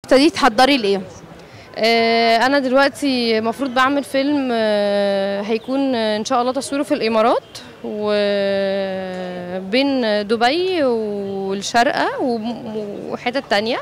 ابتديتي تحضري لايه آه، انا دلوقتي المفروض بعمل فيلم آه، هيكون آه، ان شاء الله تصويره في الامارات وبين دبي والشارقه وم- وحتت تانية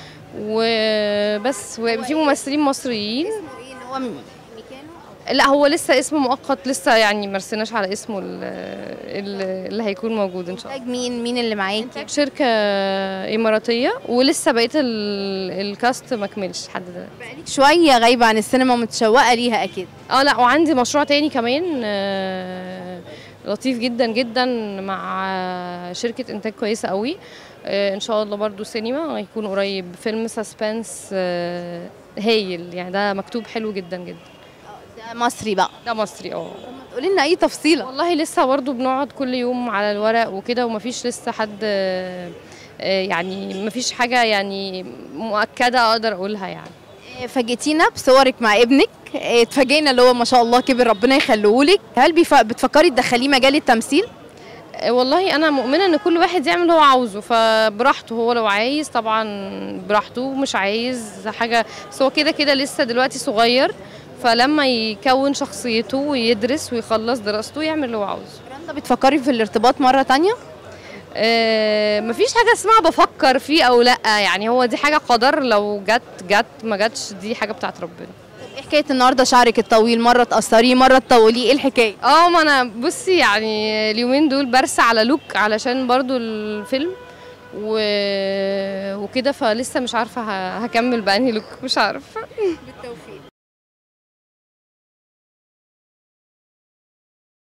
وبس وفي ممثلين مصريين اسمه ايه اللي هو ميكانو لا هو لسه اسمه مؤقت لسه يعني ما رسيناش على اسمه ال- ال- اللي هيكون موجود ان شاء الله انتاج مين مين اللي معاكي إنتاج شركه اماراتيه ولسه بقيه ال- الكاست ما كملش لحد دلوقتي بقالك شويه غايبه عن السينما متشوقه ليها اكيد اه لا وعندي مشروع تاني كمان آه، لطيف جدا جدا مع شركة انتاج كويسة قوي آه، ان شاء الله برضو سينما هيكون قريب فيلم سسبنس آه، هايل يعني ده مكتوب حلو جدا جدا ده مصري بقى ده مصري اه تقولي لنا اي تفصيله والله لسه برضو بنقعد كل يوم على الورق وكده ومفيش لسه حد آه، آه، يعني مفيش حاجة يعني مؤكدة اقدر اقولها يعني إيه، فاجئتينا بصورك مع ابنك إيه، اتفاجئنا اللي هو ما شاء الله كبر ربنا يخليهولك هل بيف... بتفكري تدخليه مجال التمثيل آه، والله انا مؤمنه ان كل واحد يعمل اللي هو عاوزه فبراحته هو لو عايز طبعا براحته مش عايز حاجه بس هو كده كده لسه دلوقتي صغير فلما يكون شخصيته ويدرس ويخلص دراسته يعمل اللي هو عاوزه رندا بتفكري في الارتباط مره تانية آه، مفيش حاجه اسمها بفكر فيه او لا يعني هو دي حاجه قدر لو جت جت ما جاتش دي حاجه بتاعت ربنا ايه حكايه النهارده شعرك الطويل مره تقصريه مره تطوليه ايه الحكايه اه ما انا بصي يعني اليومين دول برسى على لوك علشان برضو الفيلم و... وكده فلسه مش عارفه ه... هكمل بانهي لوك مش عارفه بالتوفيق